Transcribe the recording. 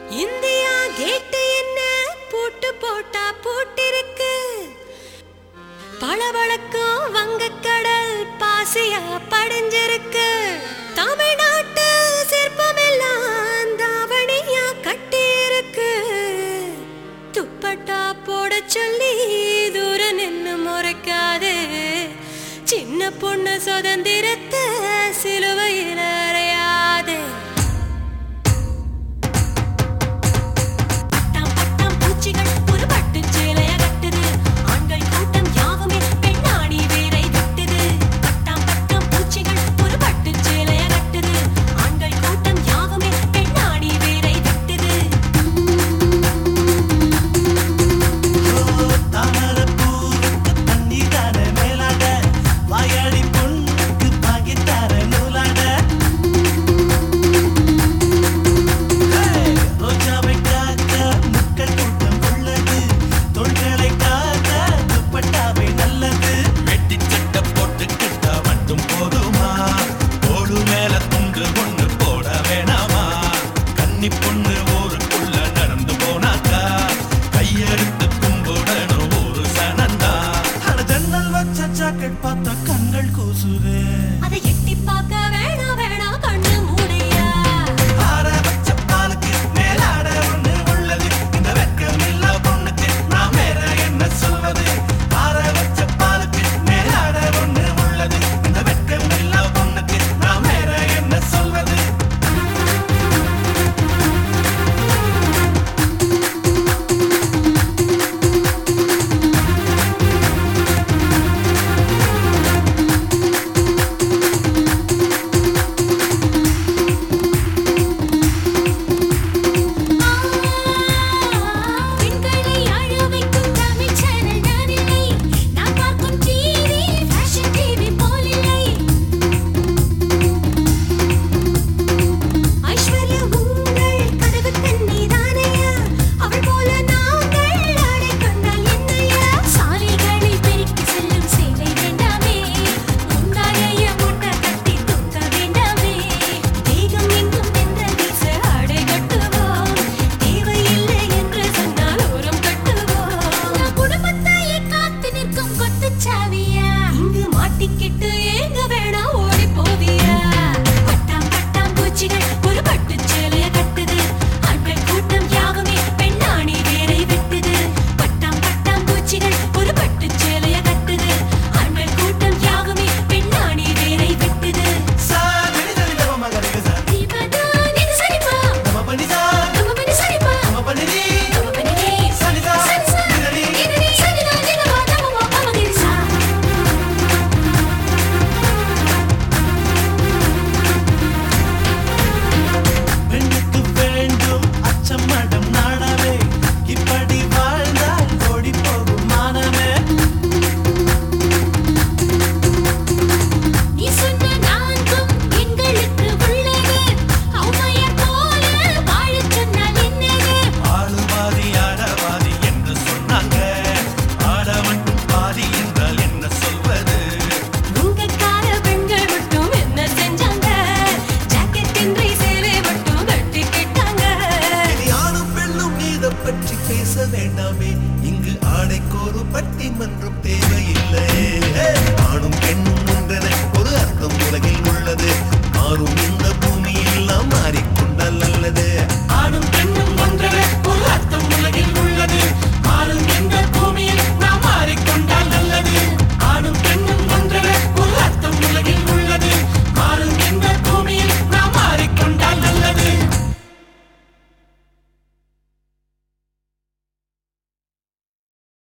India கேட்டு என்ன பூட்டு போட்டா பூட்டிருக்கு பளபளக்கும் வங்கக்கடல் பாசியா படிஞ்சிருக்கு தமிழ்நாட்டு சிற்பமெல்லாம் தாவணியா கட்டியிருக்கு துப்பட்டா போட சொல்லி தூர நின்னு முறைக்காதே சின்ன பொண்ணு சுதந்திரத்தை சிலுவையில் அறையாதே பட்டாம் பட்டாம் பூச்சிகள் ஒரு பட்டுச் சேலைய கட்டுது. ஆண்கள் கூட்டம் யாவுமே பெண்ணாணி வேரை விட்டுது. பட்டாம் பட்டாம் பூச்சிகள் ஒரு பட்டுச் சேலைய கட்டுது. ஆண்கள் கூட்டம் யாவுமே பெண்ணாணி வேரை விட்டுது. தாமரப்பூவுக்கு தண்ணி தார மேலாட வாயாடி பொண்ணுக்கு பாகித்தார நூலாட ரோஜாவை காக்க முட்கள் கூட்டம் உள்ளது தொண்களை காக்க துப்பட்டாவை நல்லது வெட்டி சட்டை போட்டுக்கிட்டா மட்டும் போதுமா தோடு மேல துண்டு ஒண்ணு போட வேணாமா கன்னி பொண்ணு ஊருக்குள்ள நடந்து போனாக்கா கையெடுத்து கும்பிடணும் ஒரு சனந்தா அட ஜன்னல் வச்ச ஜாக்கெட் பார்த்தா கண்கள் கூசுதே அதை எட்டிப் பார்க்க வேணாம் வேணாம் கண்ணு மூடையா. ஆற வச்ச பாலுக்கு மேலாட ஒண்ணு உள்ளது இந்த வெட்கமில்லா பொண்ணுக்கு நான் வேற என்ன சொல்வது ஆற வச்ச பாலுக்கு மேலாட ஒண்ணு உள்ளது இந்த வெட்கமில்லா பொண்ணுக்கு நான் வேற என்ன சொல்வது பெண்களை அழ வைக்கும் தமிழ் சேனல் நான் இல்லை. நான் பார்க்கும் டிவி ஃபேஷன் டிவி போலில்லை. ஐஸ்வர்யா உங்கள் கதவு தண்ணீதானையா? அவள் போல நாங்கள் ஆடைக் கொண்டால் என்னையா? சாலைகளில் பெருக்கி செல்லும் சேவை வேண்டாமே. முந்தானைய மூட்டை கட்டி தூக்க வேண்டாமே. தேகம் எங்கும் தென்றல் வீச ஆடை கட்டுவோம். தேவையில்லை என்று சொன்னால் ஓரம் கட்டுவோம். நம் குடும்பத்தையே காத்து நிற்கும் கொத்துச்சாவியா? இங்கு மாட்டிக்கிட்டு ஏங்க வேணாம் ஓடிப் போவியா? பட்டாம் பட்டாம் பூச்சிகள் ஒரு பட்டுச் சேலைய கட்டுது. ஆண்கள் கூட்டம் யாவுமே பெண்ணாணி வேரை விட்டுது. பட்டாம் பட்டாம் பூச்சிகள் ஒரு பட்டுச் சேலைய கட்டுது. ஆண்கள் கூட்டம் யாவுமே பெண்ணாணி வேரை விட்டுது. சா நிதி தனி தம மகரிக சா தீபதான் இது சரிப்பா. தம பண்ணி சா நம்ம பண்ணி சரிப்பா. தம பண்ணி நீ நம்ம பண்ணி நீ. சனிதா சரிசா. நிதனி இது நீ சரிதா, இதுவா, தமவா, பமகிரிசா. பெண்ணுக்கு வேண்டும் அச்சம் மடம் நாடவே இப்படி வாழ்ந்தால் ஓடி போகும் மானமே நீ சொன்ன நான்கும் எங்களுக்கு உள்ளது. ஔவையார் போல வாழச் சொன்னால் என்னது? ஆளுவாதி ஆடவாதி என்று சொன்னாங்க ஆட மட்டும் பாதி என்றால் என்ன சொல்வது உங்க கால பெண்கள் மட்டும் என்ன செஞ்சாங்க? ஜாக்கெட்டின்றி சேலை மட்டும் கட்டிக்கிட்டாங்க. இனி ஆணும் பெண்ணும் நீத பற்றி பேச வேண்டாமே இங்கு ஆடைக்கோரு பட்டிமன்றம் தேவையில்லை